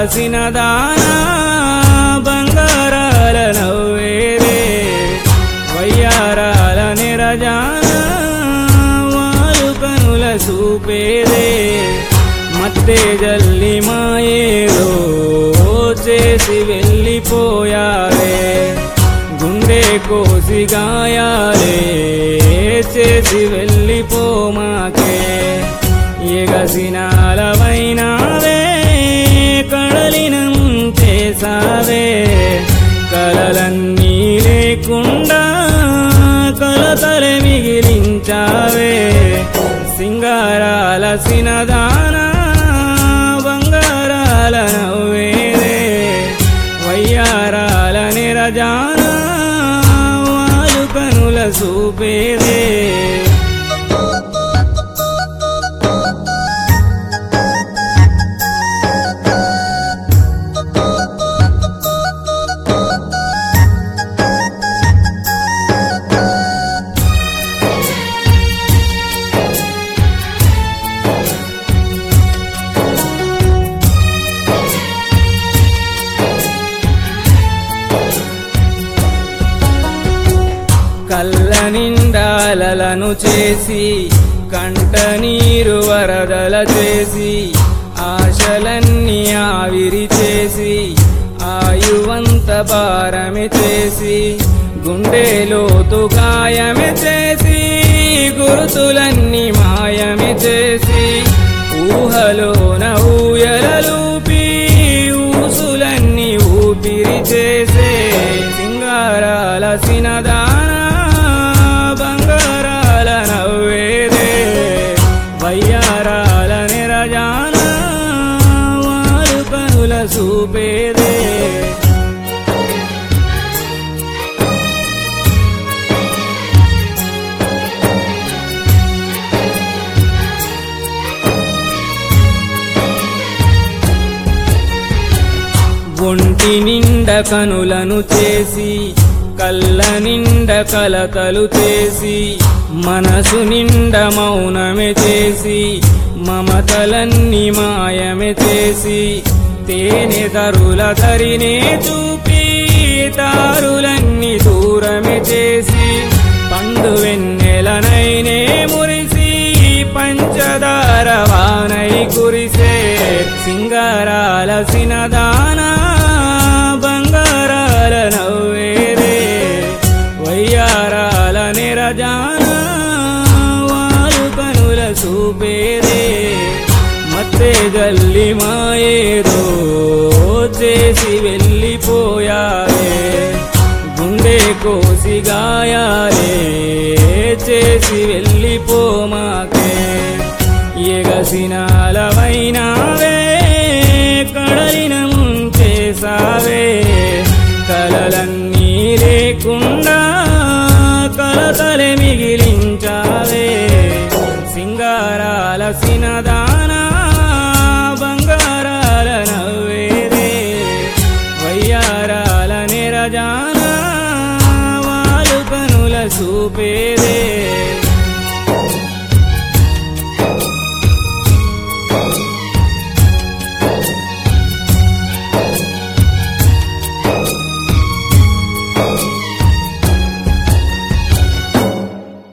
సింగారాలసిన దానా బంగారాల నవ్వేరే వయ్యారాల నిరజాన వాలు కనుల చూపేదే మత్తే జల్లి మాయేదో చేసి వెళ్ళిపోయారే గుండె కోసి గాయాలే చేసి వెళ్ళిపోమాకే ఎగసినాలవైనావే కడలినం చేసావే కలలన్నీ లేకుండా కలతలే మిగిలించావే సింగారాల సినదానా బంగారాల నవ్వేరే వయ్యారాల నిరజాన వాలు కనుల చూపేదే కళ్ళ నిండాలలను చేసి కంట నీరు వరదల చేసి ఆశలన్నీ ఆవిరి చేసి ఆయువంత భారమే చేసి గుండెలోతు గాయమే చేసి గురుతులన్నీ మాయమే చేసి ఊహలోన ఊయలలూపి ఊసులన్నీ ఊపిరి చేసే సింగారాల సినదానా బంగారాల నవ్వేదే వయ్యారాల నిరజాన వారు కనుల చూపేదే ఒంటి నిండ కనులను చేసి కళ్ళ నిండ కలతలు చేసి మనసు నిండ మౌనమే చేసి మమతలన్నీ మాయమే చేసి తేనె తరుల తరినే చూపి తారులన్నీ దూరమే చేసి పండు వెన్నెలనైనే మురిసి పంచదార వానై కురిసే సింగారాల సినదానా బంగారాల నవ్వేరే వయ్యారాల నిరజాన వారు కనుల చూపేదే మత్తే గల్లి మాయేదో చేసి వెళ్ళిపోయారే గుండె కోసి గాయాలే చేసి వెళ్ళిపోమాకే ఎగసినాలవైనావే కడలిన ముంచేసావే కలలన్నీ లేకుండా కలతలే మిగిలించావే సింగారాల సినద